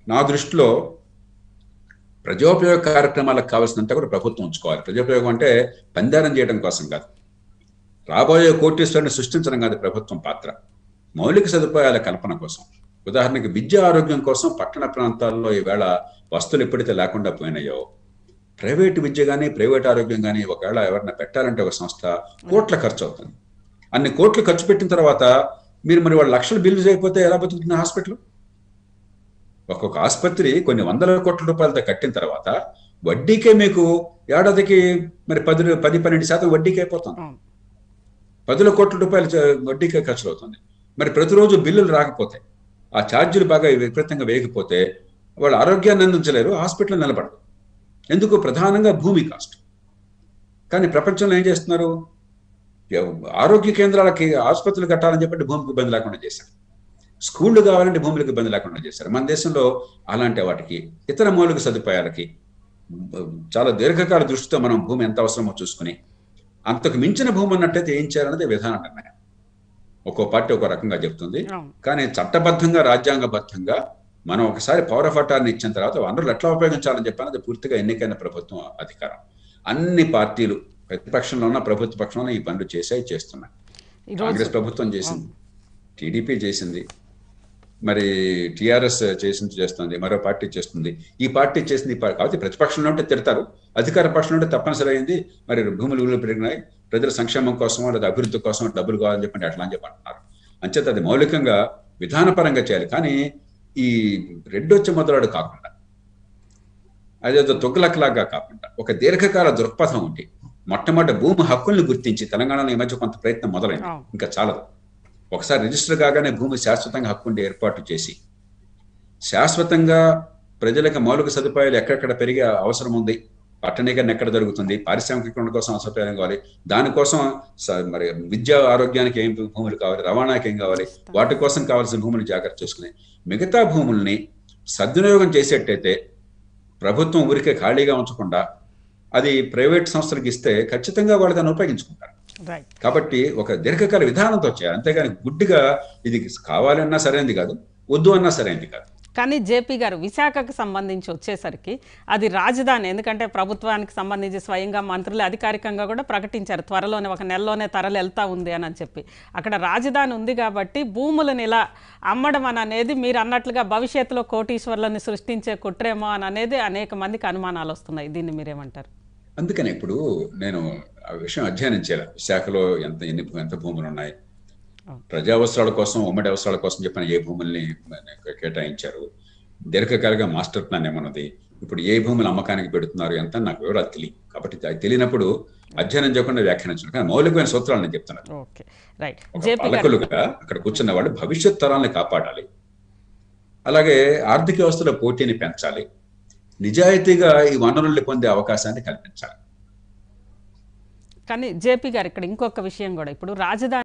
నా దృష్టిలో ప్రజోపయోగ కార్యక్రమాలకు కావాల్సినంత కూడా ప్రభుత్వం ఉంచుకోవాలి ప్రజోపయోగం అంటే పందారం చేయడం కోసం కాదు రాబోయే కోటీశ్వరుని సృష్టించడం కాదు ప్రభుత్వం పాత్ర మౌలిక సదుపాయాల కల్పన కోసం ఉదాహరణకి విద్య ఆరోగ్యం కోసం పట్టణ ప్రాంతాల్లో ఈవేళ వస్తువులు ఎప్పుడైతే లేకుండా పోయినాయో ప్రైవేట్ విద్య కానీ ప్రైవేట్ ఆరోగ్యం కానీ ఒకవేళ ఎవరైనా పెట్టాలంటే ఒక సంస్థ కోట్ల ఖర్చు అవుతుంది అన్ని కోట్లు ఖర్చు పెట్టిన తర్వాత మీరు మరి వాళ్ళు లక్షలు బిల్లు చేయకపోతే ఎలా బతుకుతుంది హాస్పిటల్ ఒక్కొక్క ఆసుపత్రి కొన్ని వందల కోట్ల రూపాయలతో కట్టిన తర్వాత వడ్డీకే మీకు ఏడాదికి మరి పది పది పన్నెండు శాతం వడ్డీకి అయిపోతుంది అవును. పదుల కోట్ల రూపాయలు చ- వడ్డీకే ఖర్చులు అవుతుంది మరి ప్రతిరోజు బిల్లులు రాకపోతే ఆ ఛార్జీలు బాగా విపరీతంగా వేయకపోతే వాళ్ళు ఆరోగ్యాన్ని అందించలేరు హాస్పిటల్ నిలబడరు ఎందుకు ప్రధానంగా భూమి కాస్ట్ కానీ ప్రపంచంలో ఏం చేస్తున్నారు ఎవ- ఆరోగ్య కేంద్రాలకి ఆసుపత్రులు కట్టాలని చెప్పి భూమికి ఇబ్బంది లేకుండా చేశారు స్కూళ్ళు కావాలంటే భూములకు ఇబ్బంది లేకుండా చేశారు మన దేశంలో అలాంటి వాటికి ఇతర మౌలిక సదుపాయాలకి బ- చాలా దీర్ఘకాల దృష్టితో మనం భూమి ఎంత అవసరమో చూసుకుని అంతకు మించిన భూమి అన్నట్టయితే ఏం చేయాలన్నది విధాన నిర్ణయం ఒక్కో పార్టీ ఒక్కో రకంగా చెప్తుంది అవును కానీ చట్టబద్ధంగా రాజ్యాంగబద్ధంగా మనం ఒకసారి పౌర ఫటాన్ని ఇచ్చిన తర్వాత వనరులు ఎట్లా ఉపయోగించాలని చెప్పానది పూర్తిగా ఎన్నికైన ప్రభుత్వం అధికారం అన్ని పార్టీలు ప్రతిపక్షంలో ఉన్న ప్రభుత్వ పక్షంలో ఈ పనులు చేసాయి చేస్తున్నాయి ఈరోజు కాంగ్రెస్ ప్రభుత్వం చేసింది టీడీపీ చేసింది మరి టిఆర్ఎస్ చేసింది చేస్తుంది మరో పార్టీ చేస్తుంది ఈ పార్టీ చేసింది ఈ పా- కాబట్టి ప్రతిపక్షంలో ఉంటే తిడతారు అధికార పక్షంలో ఉంటే తప్పనిసరి అయింది మరి భూములు విలువలు పెరిగినాయి ప్రజల సంక్షేమం కోసం లేదా అభివృద్ధి కోసం డబ్బులు కావాలని చెప్పండి అట్లా అని చెప్పి అంటున్నారు అంచేత అది మౌలికంగా విధానపరంగా చేయాలి కానీ ఈ రెడ్డొచ్చ మొదలాడు కాకుండా అదేదో తొగ్గులక్కలాగా కాకుండా ఒక దీర్ఘకాల దృక్పథం ఉండి మొట్టమొదటి భూమి హక్కుల్ని గుర్తించి తెలంగాణలో ఈ మధ్య కొంత ప్రయత్నం మొదలైంది అవును. ఇంకా చాలదు ఒకసారి రిజిస్టర్ కాగానే భూమి శాశ్వతంగా హక్కు ఉండే ఏర్పాటు చేసి శాశ్వతంగా ప్రజలకు మౌలిక సదుపాయాలు ఎక్కడెక్కడ పెరిగే అవసరం ఉంది పట్టణీకరణ ఎక్కడ జరుగుతుంది పారిశ్రామికీకరణ కోసం సదుపాయం కావాలి దానికోసం స- మరి విద్యా ఆరోగ్యానికి ఏం భూములు కావాలి రవాణాకి ఏం కావాలి వాటి కోసం కావాల్సిన భూములు జాగ్రత్త చేసుకుని మిగతా భూముల్ని సద్వినియోగం చేసేటైతే ప్రభుత్వం ఊరికే ఖాళీగా ఉంచకుండా అది ప్రైవేట్ సంస్థలకు ఇస్తే ఖచ్చితంగా వాళ్ళు దాన్ని ఉపయోగించుకుంటారు రైట్ కాబట్టి ఒక దీర్ఘకాల విధానంతో చేయాలి అంతేగాని గుడ్డిగా ఇది కావాలన్నా సరైనది కాదు వద్దు అన్నా సరైనది కాదు కానీ జేపీ గారు విశాఖకు సంబంధించి వచ్చేసరికి అది రాజధాని ఎందుకంటే ప్రభుత్వానికి సంబంధించి స్వయంగా మంత్రులు అధికారికంగా కూడా ప్రకటించారు త్వరలోనే ఒక నెలలోనే తరలి వెళ్తా ఉంది అని అని చెప్పి అక్కడ రాజధాని ఉంది కాబట్టి భూములను ఇలా అమ్మడం అని అనేది మీరు అన్నట్లుగా భవిష్యత్తులో కోటీశ్వర్లను సృష్టించే కుట్రేమో అని అనేది అనేక మందికి అనుమానాలు వస్తున్నాయి దీన్ని మీరేమంటారు అందుకని ఇప్పుడు నేను ఆ విషయం అధ్యయనం చేయాలి విశాఖలో ఎంత ఎన్ని ఎంత భూములు ఉన్నాయి ప్రజా అవసరాల కోసం ఉమ్మడి అవసరాల కోసం చెప్పిన ఏ భూముల్ని కేటాయించారు దీర్ఘకాలిక మాస్టర్ ప్లాన్ ఏమన్నది ఇప్పుడు ఏ భూములు అమ్మకానికి పెడుతున్నారు ఎంత అని నాకు వివరాలు తెలియదు కాబట్టి అది తెలియనప్పుడు అధ్యయనం చేయకుండా వ్యాఖ్యానించడం కానీ మౌలికమైన సూత్రాలు నేను చెప్తున్నాను ఓకే రైట్ ఒక జేపీ గారు పాలకులుగా అక్కడ కూర్చున్న వాళ్ళు భవిష్యత్ తరాలను కాపాడాలి అలాగే ఆర్థిక వ్యవస్థలో పోటీని పెంచాలి నిజాయితీగా ఈ వనరుల్ని పొందే అవకాశాన్ని కల్పించాలి కానీ జేపీ గారు ఇక్కడ ఇంకొక విషయం కూడా ఇప్పుడు రాజధాని